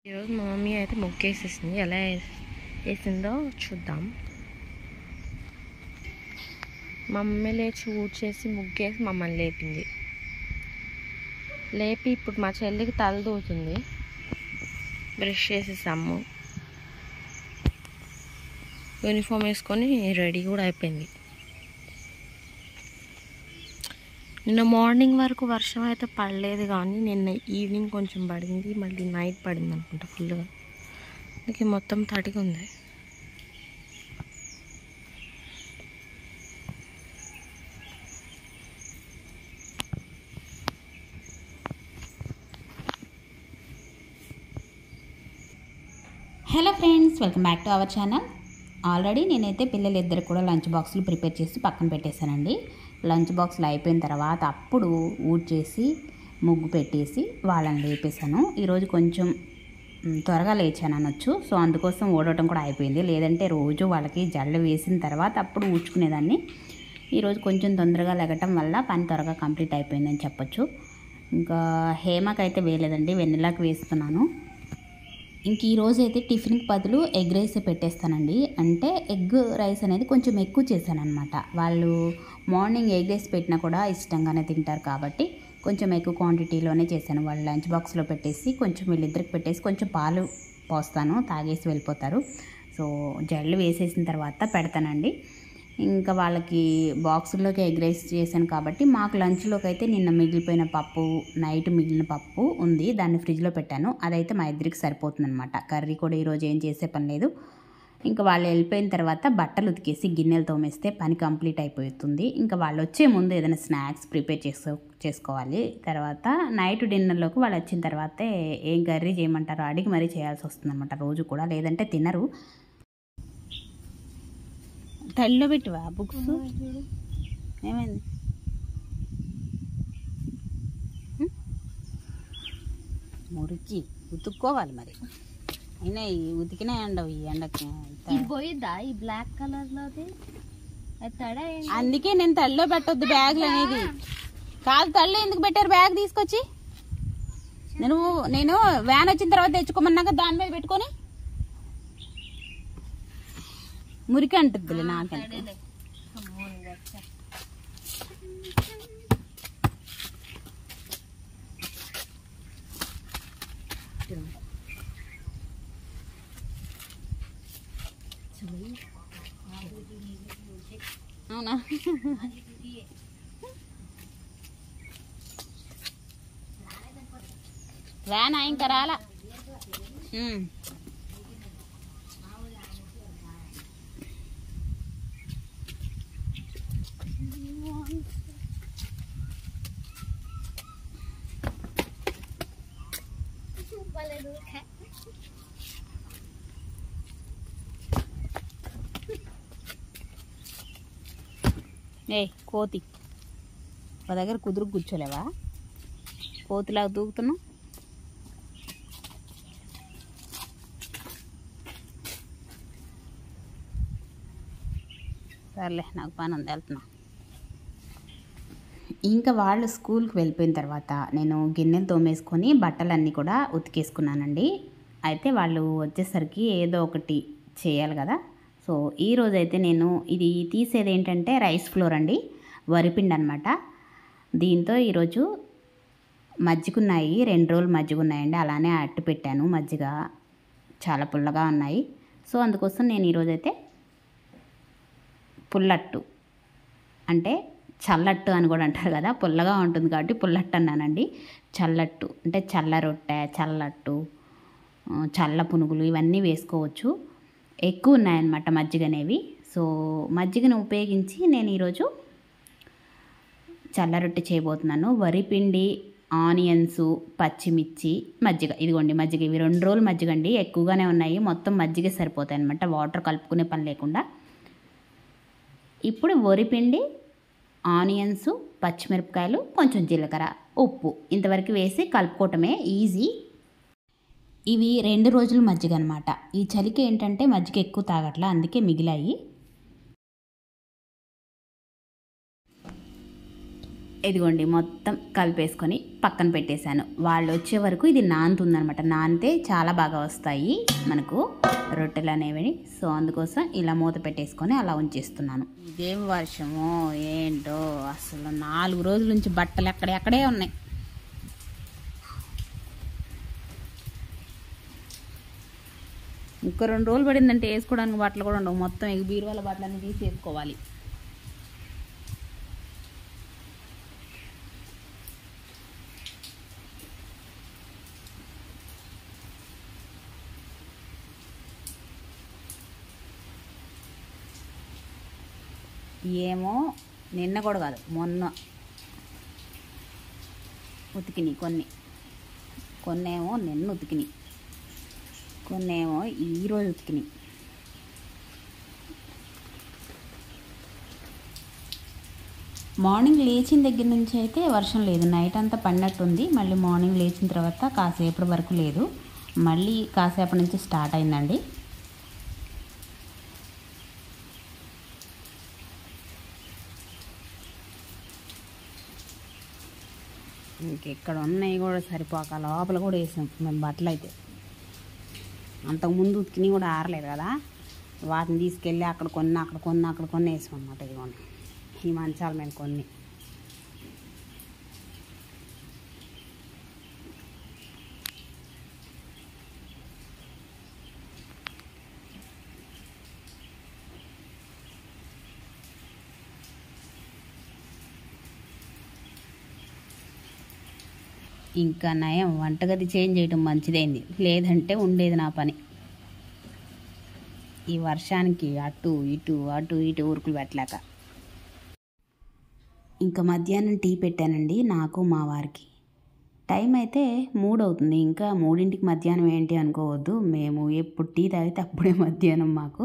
ఈరోజు మా మమ్మీ అయితే ముగ్గేసేసింది ఎలా వేసిందో చూద్దాం మా మమ్మీ లేచి ఊడ్చేసి ముగ్గేసి మమ్మల్ని లేపింది లేపి ఇప్పుడు మా చెల్లికి తల దూతుంది బ్రష్ చేసేసాము యూనిఫామ్ వేసుకొని రెడీ కూడా అయిపోయింది నిన్న మార్నింగ్ వరకు వర్షం అయితే పడలేదు కానీ నిన్న ఈవినింగ్ కొంచెం పడింది మళ్ళీ నైట్ పడింది అనుకుంటా ఫుల్గా అందుకే మొత్తం తడిగా ఉంది hello friends welcome back to our channel already నేనైతే పిల్లలు ఇద్దరు కూడా లంచ్ బాక్సులు ప్రిపేర్ చేసి పక్కన పెట్టేశానండి లంచ్ బాక్సులు అయిపోయిన తర్వాత అప్పుడు ఊడ్ చేసి ముగ్గు పెట్టేసి వాళ్ళని లేపేశాను ఈరోజు కొంచెం మ్, త్వరగా లేచాను అనొచ్చు సో అందుకోసం ఓడటం కూడా అయిపోయింది లేదంటే రోజు వాళ్ళకి జల్లు వేసిన తర్వాత అప్పుడు ఊడ్చుకునేదాన్ని ఈరోజు కొంచెం తొందరగా లెగటం వల్ల పని త్వరగా కంప్లీట్ అయిపోయిందని చెప్పొచ్చు ఇంకా హేమకైతే వేయలేదండి వెన్నెలాకి వేస్తున్నాను ఇంక ఈ రోజు అయితే టిఫిన్కి బదులు ఎగ్ రైస్ పెట్టేస్తానండి అంటే ఎగ్ రైస్ అనేది కొంచెం ఎక్కువ చేశాను అనమాట వాళ్ళు మార్నింగ్ ఎగ్ రైస్ పెట్టినా కూడా ఇష్టంగానే తింటారు కాబట్టి కొంచెం ఎక్కువ క్వాంటిటీలోనే చేశాను వాళ్ళు లంచ్ బాక్స్లో పెట్టేసి కొంచెం వీళ్ళిద్దరికి పెట్టేసి కొంచెం పాలు పోస్తాను తాగేసి వెళ్ళిపోతారు సో జల్లు వేసేసిన తర్వాత పెడతానండి ఇంకా వాళ్ళకి బాక్సుల్లోకి ఎగ్ రైస్ చేశాను కాబట్టి మాకు లంచ్లోకి అయితే నిన్న మిగిలిపోయిన పప్పు నైట్ మిగిలిన పప్పు ఉంది దాన్ని ఫ్రిడ్జ్లో పెట్టాను అదైతే మా ఇద్దరికి సరిపోతుందన్నమాట కర్రీ కూడా ఈరోజు ఏం చేసే పని లేదు ఇంకా వాళ్ళు వెళ్ళిపోయిన తర్వాత బట్టలు ఉతికేసి గిన్నెలు తోమేస్తే పని కంప్లీట్ అయిపోతుంది ఇంకా వాళ్ళు వచ్చే ముందు ఏదైనా స్నాక్స్ ప్రిపేర్ చేసుకో చేసుకోవాలి తర్వాత నైట్ డిన్నర్లోకి వాళ్ళు వచ్చిన తర్వాతే ఏం కర్రీ చేయమంటారో అడిగి మరీ చేయాల్సి వస్తుంది అనమాట రోజు కూడా లేదంటే తినరు తడిలో పెట్టివా బుక్స్ ఏమైంది హ్మ్? మురికి ఉతుక్కోవాలి మరి అయినా ఈ ఉతికినా ఎండవు ఈ ఎండకి ఇది పోయిద్దా ఈ బ్లాక్ కలర్ లోది అది తడ అందుకే నేను తడిలో పెట్టొద్దు బ్యాగులు అనేది కాదు తడిలో ఎందుకు పెట్టారు బ్యాగ్ తీసుకొచ్చి నేను నేను వ్యాన్ వచ్చిన తర్వాత తెచ్చుకోమన్నాక దాని మీద పెట్టుకొని మురికి అంటుంది నాకంటే అవునా వ్యాన్ ఇంకా రాలా ఉమ్. ఏ కోతి మా దగ్గర కుదురు కూర్చోలేవా కోతిలాగా దూకుతున్నావు సర్లే నాకు పని ఉంది వెళ్తున్నా ఇంకా వాళ్ళు స్కూల్కి వెళ్ళిపోయిన తర్వాత నేను గిన్నెలు తోమేసుకొని బట్టలన్నీ కూడా ఉతికేసుకున్నానండి అయితే వాళ్ళు వచ్చేసరికి ఏదో ఒకటి చేయాలి కదా సో ఈ రోజు అయితే నేను ఇది తీసేది ఏంటంటే రైస్ ఫ్లోర్ అండి వరిపిండి అనమాట దీంతో ఈరోజు మజ్జిగున్నాయి రెండు రోజులు మజ్జిగ ఉన్నాయండి అలానే అట్టు పెట్టాను మజ్జిగ చాలా పుల్లగా ఉన్నాయి సో అందుకోసం నేను ఈరోజైతే పుల్లట్టు అంటే చల్లట్టు అని కూడా అంటారు కదా పుల్లగా ఉంటుంది కాబట్టి పుల్లట్టు అన్నానండి చల్లట్టు అంటే చల్ల రొట్టె చల్లట్టు ఆ, చల్ల పునుగులు ఇవన్నీ వేసుకోవచ్చు ఎక్కువ ఉన్నాయన్నమాట మజ్జిగ అనేవి సో మజ్జిగను ఉపయోగించి నేను ఈరోజు చల్ల రొట్టె చేయబోతున్నాను వరిపిండి ఆనియన్స్ పచ్చిమిర్చి మజ్జిగ ఇదిగోండి మజ్జిగ ఇవి రెండు రోజులు మజ్జిగ అండి ఎక్కువగానే ఉన్నాయి మొత్తం మజ్జిగ సరిపోతాయి అనమాట వాటర్ కలుపుకునే పని లేకుండా ఇప్పుడు వరిపిండి ఆనియన్స్ పచ్చిమిరపకాయలు కొంచెం జీలకర్ర ఉప్పు ఇంతవరకు వేసి కలుపుకోవటమే ఈజీ ఇవి రెండు రోజులు మజ్జిగ అనమాట ఈ చలికి ఏంటంటే మజ్జిగ ఎక్కువ తాగట్లా అందుకే మిగిలాయి ఇదిగోండి మొత్తం కలిపేసుకొని పక్కన పెట్టేశాను వాళ్ళు వచ్చే వరకు ఇది నానుతుందనమాట నానితే చాలా బాగా వస్తాయి మనకు రొట్టెలు అనేవి సో అందుకోసం ఇలా మూత పెట్టేసుకొని అలా ఉంచేస్తున్నాను ఇదేం వర్షమో ఏంటో అసలు నాలుగు రోజుల నుంచి బట్టలు ఎక్కడెక్కడే ఉన్నాయి ఇంకో రెండు రోజులు పడిందంటే వేసుకోవడానికి బట్టలు కూడా ఉండవు మొత్తం ఈ బీరువాల బట్టలన్నీ తీసి వేసుకోవాలి ఏమో నిన్న కూడా కాదు మొన్న ఉతికినాయి కొన్ని కొన్నేమో నిన్న ఉతికినాయి కొన్నేమో ఈరోజు ఉతికినాయి మార్నింగ్ లేచిన దగ్గర నుంచి అయితే వర్షం లేదు నైట్ అంతా పడినట్టుంది మళ్ళీ మార్నింగ్ లేచిన తర్వాత కాసేపటి వరకు లేదు మళ్ళీ కాసేపటి నుంచి స్టార్ట్ అయిందండి ఇంకెక్కడ ఉన్నాయి కూడా సరిపోక లోపల కూడా వేసాం మేము బట్టలు అయితే అంతకుముందు ఉతికినవి కూడా ఆరలేదు కదా వాటిని తీసుకెళ్ళి అక్కడ కొన్ని అక్కడ కొన్ని అక్కడ కొన్ని వేసాం అన్నమాట ఇదిగోండి ఈ మంచాల మీద కొన్ని ఇంకా నయం వంటగది చేంజ్ చేయడం మంచిదైంది లేదంటే ఉండేది నా పని ఈ వర్షానికి అటు ఇటు అటు ఇటు ఊరుకులు పెట్టలేక ఇంకా మధ్యాహ్నం టీ పెట్టానండి నాకు మా వారికి టైం అయితే మూడు అవుతుంది ఇంకా మూడింటికి మధ్యాహ్నం ఏంటి అనుకోవద్దు మేము ఎప్పుడు టీ తాగితే అప్పుడే మధ్యాహ్నం మాకు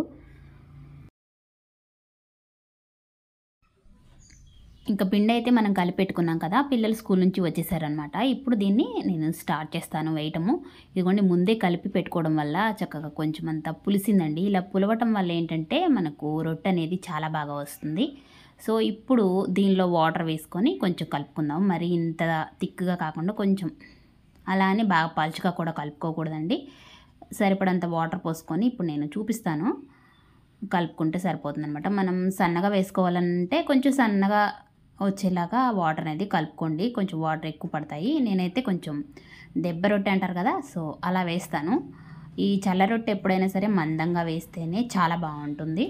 ఇంకా పిండి అయితే మనం కలిపెట్టుకున్నాం కదా పిల్లలు స్కూల్ నుంచి వచ్చేసారనమాట ఇప్పుడు దీన్ని నేను స్టార్ట్ చేస్తాను వేయటము ఇదిగోండి ముందే కలిపి పెట్టుకోవడం వల్ల చక్కగా కొంచెం అంత పులిసిందండి ఇలా పులవటం వల్ల ఏంటంటే మనకు రొట్టె అనేది చాలా బాగా వస్తుంది సో ఇప్పుడు దీనిలో వాటర్ వేసుకొని కొంచెం కలుపుకుందాం మరి ఇంత థిక్గా కాకుండా కొంచెం అలా అని బాగా పలుచగా కూడా కలుపుకోకూడదండి సరిపడంత వాటర్ పోసుకొని ఇప్పుడు నేను చూపిస్తాను కలుపుకుంటే సరిపోతుంది అనమాట మనం సన్నగా వేసుకోవాలంటే కొంచెం సన్నగా వచ్చేలాగా వాటర్ అనేది కలుపుకోండి కొంచెం వాటర్ ఎక్కువ పడతాయి నేనైతే కొంచెం దెబ్బ రొట్టె అంటారు కదా సో అలా వేస్తాను ఈ చల్ల రొట్టె ఎప్పుడైనా సరే మందంగా వేస్తేనే చాలా బాగుంటుంది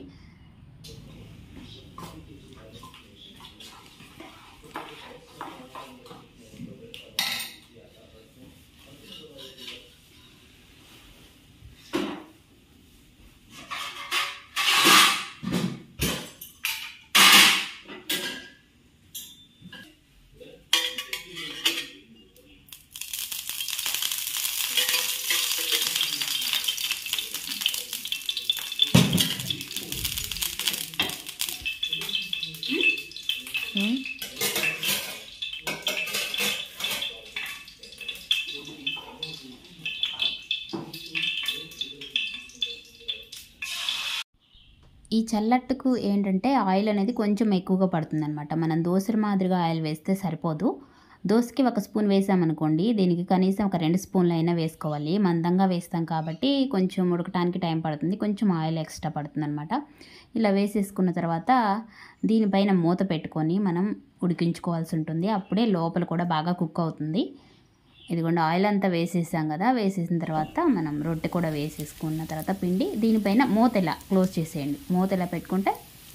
ఈ చల్లట్టుకు ఏంటంటే ఆయిల్ అనేది కొంచెం ఎక్కువగా పడుతుంది అనమాట మనం దోశల మాదిరిగా ఆయిల్ వేస్తే సరిపోదు దోశకి ఒక స్పూన్ వేసామనుకోండి దీనికి కనీసం ఒక రెండు స్పూన్లు అయినా వేసుకోవాలి మందంగా వేస్తాం కాబట్టి కొంచెం ఉడకటానికి టైం పడుతుంది కొంచెం ఆయిల్ ఎక్స్ట్రా పడుతుంది అనమాట ఇలా వేసేసుకున్న తర్వాత దీనిపైన మూత పెట్టుకొని మనం ఉడికించుకోవాల్సి ఉంటుంది అప్పుడే లోపల కూడా బాగా కుక్ అవుతుంది ఇదిగోండి ఆయిల్ అంతా వేసేసాం కదా వేసేసిన తర్వాత మనం రొట్టె కూడా వేసేసుకున్న తర్వాత పిండి దీనిపైన మూత ఇలా క్లోజ్ చేసేయండి మూత ఇలా పెట్టుకుంటే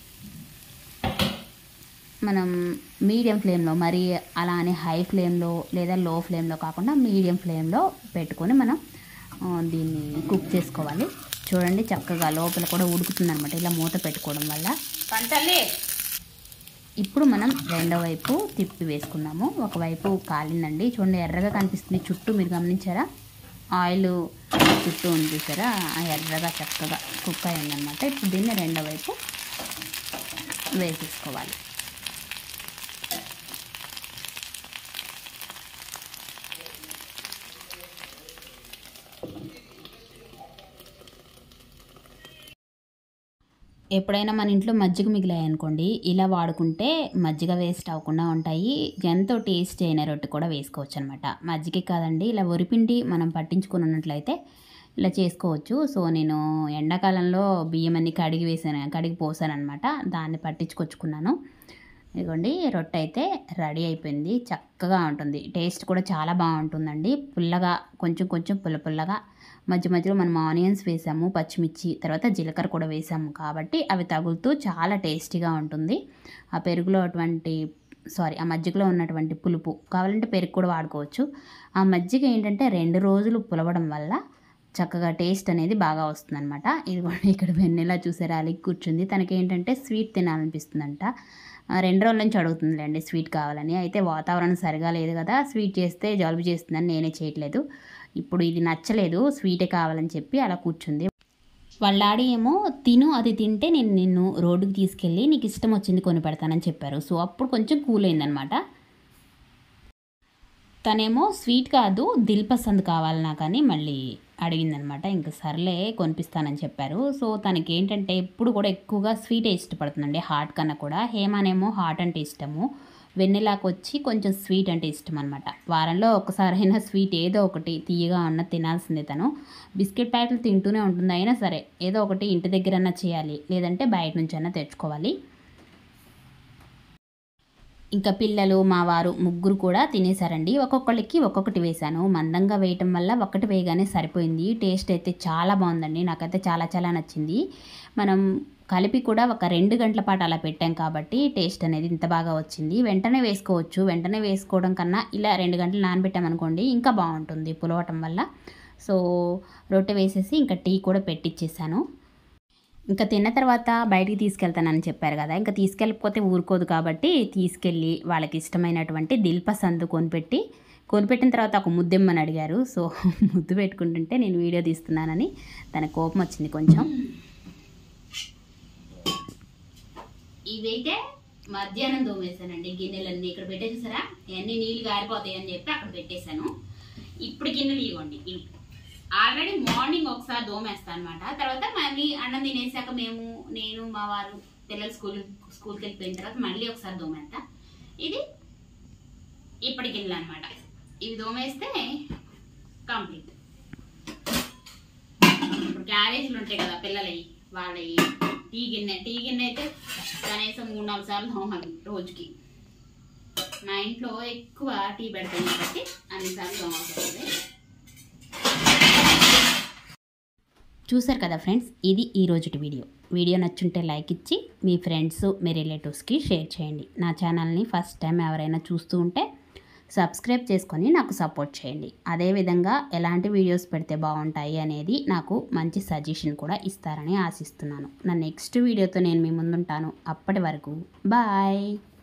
మనం మీడియం ఫ్లేమ్లో మరి అలా అని హై ఫ్లేమ్లో లేదా లో ఫ్లేమ్లో కాకుండా మీడియం ఫ్లేమ్లో పెట్టుకొని మనం ఆ, దీన్ని కుక్ చేసుకోవాలి చూడండి చక్కగా లోపల కూడా ఉడుకుతుంది అనమాట ఇలా మూత పెట్టుకోవడం వల్ల ఇప్పుడు మనం రెండో వైపు తిప్పి వేసుకున్నాము ఒకవైపు కాలిందండి చూడండి ఎర్రగా కనిపిస్తుంది చుట్టూ మీరు గమనించారా ఆయిల్ చుట్టూ ఉంది చూసారా ఆ ఎర్రగా చక్కగా కుక్ అయిందనమాట ఇప్పుడు దీన్ని రెండో వైపు వేసేసుకోవాలి ఎప్పుడైనా మన ఇంట్లో మజ్జిగ మిగిలాయి అనుకోండి ఇలా వాడుకుంటే మజ్జిగ వేస్ట్ అవ్వకుండా ఉంటాయి ఎంతో టేస్ట్ అయిన రొట్టె కూడా వేసుకోవచ్చు అనమాట మజ్జిగ కాదండి ఇలా వరిపిండి మనం పట్టించుకుని ఉన్నట్లయితే ఇలా చేసుకోవచ్చు సో నేను ఎండాకాలంలో బియ్యం అన్ని కడిగి వేసాను కడిగి పోసాను అనమాట దాన్ని పట్టించుకొచ్చుకున్నాను ఇదిగోండి రొట్టె అయితే రెడీ అయిపోయింది చక్కగా ఉంటుంది టేస్ట్ కూడా చాలా బాగుంటుందండి పుల్లగా కొంచెం కొంచెం పుల్ల పుల్లగా మధ్య మధ్యలో మనం ఆనియన్స్ వేసాము పచ్చిమిర్చి తర్వాత జీలకర్ర కూడా వేసాము కాబట్టి అవి తగులుతూ చాలా టేస్టీగా ఉంటుంది ఆ పెరుగులో అటువంటి సారీ ఆ మజ్జిగలో ఉన్నటువంటి పులుపు కావాలంటే పెరుగు కూడా వాడుకోవచ్చు ఆ మజ్జిగ ఏంటంటే రెండు రోజులు పులవడం వల్ల చక్కగా టేస్ట్ అనేది బాగా వస్తుందన్నమాట ఇది కూడా ఇక్కడ వెన్నెలా చూసారా అలిగి కూర్చుంది తనకి ఏంటంటే స్వీట్ తినాలనిపిస్తుందంట ఆ, రెండు రోజుల నుంచి అడుగుతుందిలేండి స్వీట్ కావాలని అయితే వాతావరణం సరిగా లేదు కదా స్వీట్ చేస్తే జలుబు చేస్తుందని నేనే చేయట్లేదు ఇప్పుడు ఇది నచ్చలేదు స్వీటే కావాలని చెప్పి అలా కూర్చుంది వాళ్ళ డాడీ ఏమో తిను అది తింటే నేను నిన్ను రోడ్డుకి తీసుకెళ్ళి నీకు ఇష్టం వచ్చింది కొని పెడతానని చెప్పారు సో అప్పుడు కొంచెం కూల్ అయిందనమాట తనేమో స్వీట్ కాదు దిల్ పసంద్ కావాలి నాకని మళ్ళీ అడిగిందనమాట ఇంకా సర్లే కొనిపిస్తానని చెప్పారు సో తనకి ఏంటంటే ఎప్పుడు కూడా ఎక్కువగా స్వీటే ఇష్టపడుతుందండి హాట్ కన్నా కూడా హేమానేమో హాట్ అంటే ఇష్టము వెన్నెలాకు వచ్చి కొంచెం స్వీట్ అంటే ఇష్టం అనమాట వారంలో ఒకసారైనా స్వీట్ ఏదో ఒకటి తీయగా ఉన్న తినాల్సిందే తను బిస్కెట్ ప్యాకెట్లు తింటూనే ఉంటుంది అయినా సరే ఏదో ఒకటి ఇంటి దగ్గరన్నా చేయాలి లేదంటే బయట నుంచైనా తెచ్చుకోవాలి ఇంకా పిల్లలు మా వారు ముగ్గురు కూడా తినేశారండి ఒక్కొక్కళ్ళకి ఒక్కొక్కటి వేశాను మందంగా వేయటం వల్ల ఒక్కటి వేయగానే సరిపోయింది టేస్ట్ అయితే చాలా బాగుందండి నాకైతే చాలా చాలా నచ్చింది మనం కలిపి కూడా ఒక రెండు గంటల పాటు అలా పెట్టాం కాబట్టి టేస్ట్ అనేది ఇంత బాగా వచ్చింది వెంటనే వేసుకోవచ్చు వెంటనే వేసుకోవడం కన్నా ఇలా రెండు గంటలు నానబెట్టామనుకోండి ఇంకా బాగుంటుంది పులవటం వల్ల సో రొట్టె వేసేసి ఇంకా టీ కూడా పెట్టిచ్చేసాను ఇంకా తిన్న తర్వాత బయటికి తీసుకెళ్తానని చెప్పారు కదా ఇంకా తీసుకెళ్ళకపోతే ఊరుకోదు కాబట్టి తీసుకెళ్ళి వాళ్ళకి ఇష్టమైనటువంటి దిల్ పసంద్ కొనిపెట్టి కొనిపెట్టిన తర్వాత ఒక ముద్దెమ్మని అడిగారు సో ముద్దు పెట్టుకుంటుంటే నేను వీడియో తీస్తున్నానని తన కోపం వచ్చింది కొంచెం ఇవైతే మధ్యాహ్నం దోమేశానండి గిన్నెలన్నీ ఇక్కడ పెట్టేసారా ఇవన్నీ నీళ్ళు గారిపోతాయి అని చెప్పి అక్కడ పెట్టేశాను ఇప్పుడు గిన్నెలు ఇవ్వండి ఇవి ఆల్రెడీ మార్నింగ్ ఒకసారి దోమేస్తాను అనమాట తర్వాత మళ్ళీ అన్నం తినేసాక మేము నేను మా వారు పిల్లలు స్కూల్ స్కూల్కి వెళ్ళిపోయిన తర్వాత మళ్ళీ ఒకసారి దోమేస్తా ఇది ఇప్పటి గిన్నెలు అనమాట ఇవి దోమేస్తే కంప్లీట్ ఇప్పుడు క్యారేజీలు ఉంటాయి కదా పిల్లలవి వాళ్ళవి టీ గిన్నె టీ గిన్నె అయితే కనీసం మూడు నాలుగు సార్లు దోమాలి రోజుకి మా ఇంట్లో ఎక్కువ టీ పెడతాం కాబట్టి అన్నిసార్లు దోమాల్సి వస్తుంది చూసారు కదా ఫ్రెండ్స్ ఇది ఈ రోజుటి వీడియో వీడియో నచ్చుంటే లైక్ ఇచ్చి మీ ఫ్రెండ్స్ మీ రిలేటివ్స్కి షేర్ చేయండి నా ఛానల్ని ఫస్ట్ టైం ఎవరైనా చూస్తూ ఉంటే సబ్స్క్రైబ్ చేసుకొని నాకు సపోర్ట్ చేయండి అదేవిధంగా ఎలాంటి వీడియోస్ పెడితే బాగుంటాయి అనేది నాకు మంచి సజెషన్ కూడా ఇస్తారని ఆశిస్తున్నాను నా నెక్స్ట్ వీడియోతో నేను మీ ముందుంటాను అప్పటి వరకు బాయ్